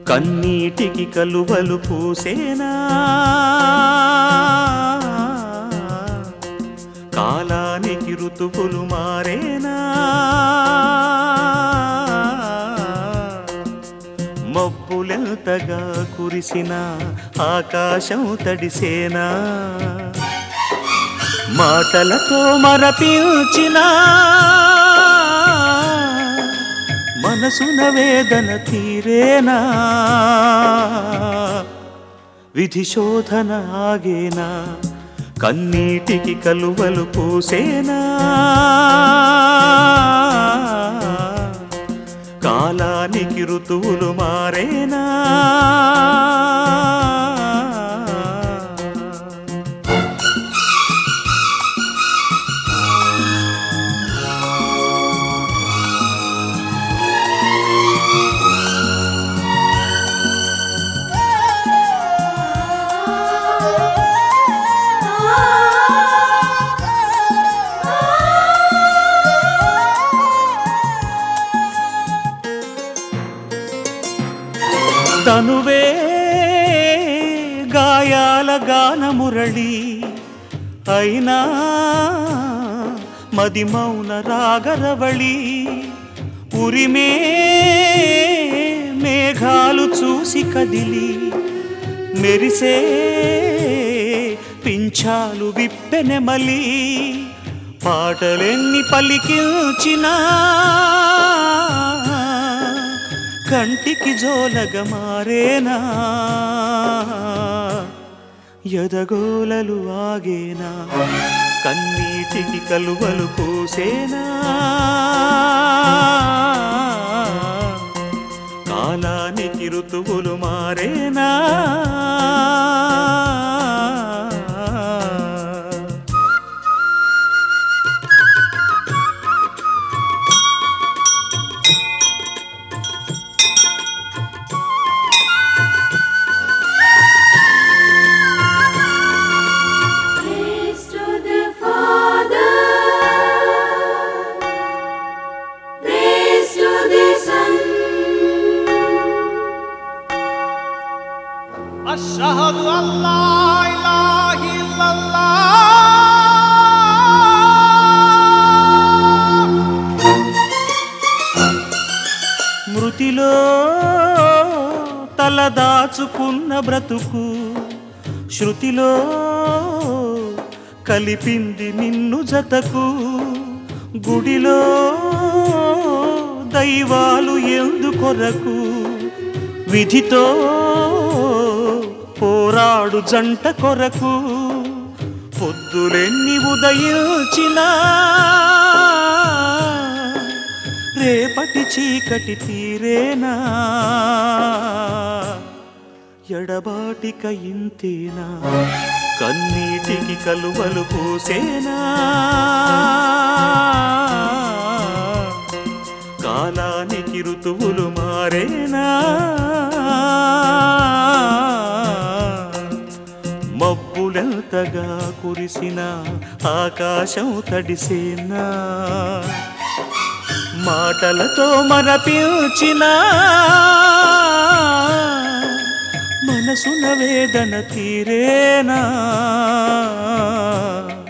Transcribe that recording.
కన్నీటికి కలువలు పూసేనా కాలానికి ఋతువులు మారేనా మబ్బులెంతగా కురిసిన ఆకాశం తడిసేనా మాటలతో మరపించిన మనసున వేదన తీరేనా విధి శోధన ఆగేనా కన్నీటికి కలువలు పూసేనా కాలానికి ఋతువులు మారేనా తనువే గాయాల గాన మురళి అయినా మది మౌన రాగరవళి ఉరిమే మేఘాలు చూసి కదిలి మెరిసే పింఛాలు విప్పెనెమలి పాటలెన్ని పలికిల్చినా కంటికి జోలగ మారేనా ఎదగోలలు ఆగేనా కన్నీటికి కలువలు పూసేనా కాలానికి ఋతువులు మారేనా Praise to the Father. Praise to the Son. أشهد أن لا إله إلا الله మృతిలో తల దాచుకున్న బ్రతుకు శృతిలో కలిపింది నిన్ను జతకు గుడిలో దైవాలు ఎందుకొరకు విధితో పోరాడు జంట కొరకు పొద్దులెన్ని ఉదయించినా రేపటి చీకటి తీరేనా ఎడబాటిక ఇంతేనా కన్నీటికి కలువలు పూసేనా కాలానికి ఋతువులు మారేనా మబ్బులెంతగా కురిసిన ఆకాశం తడిసేనా మాటలతో మరపించిన మనసున వేదన తీరేనా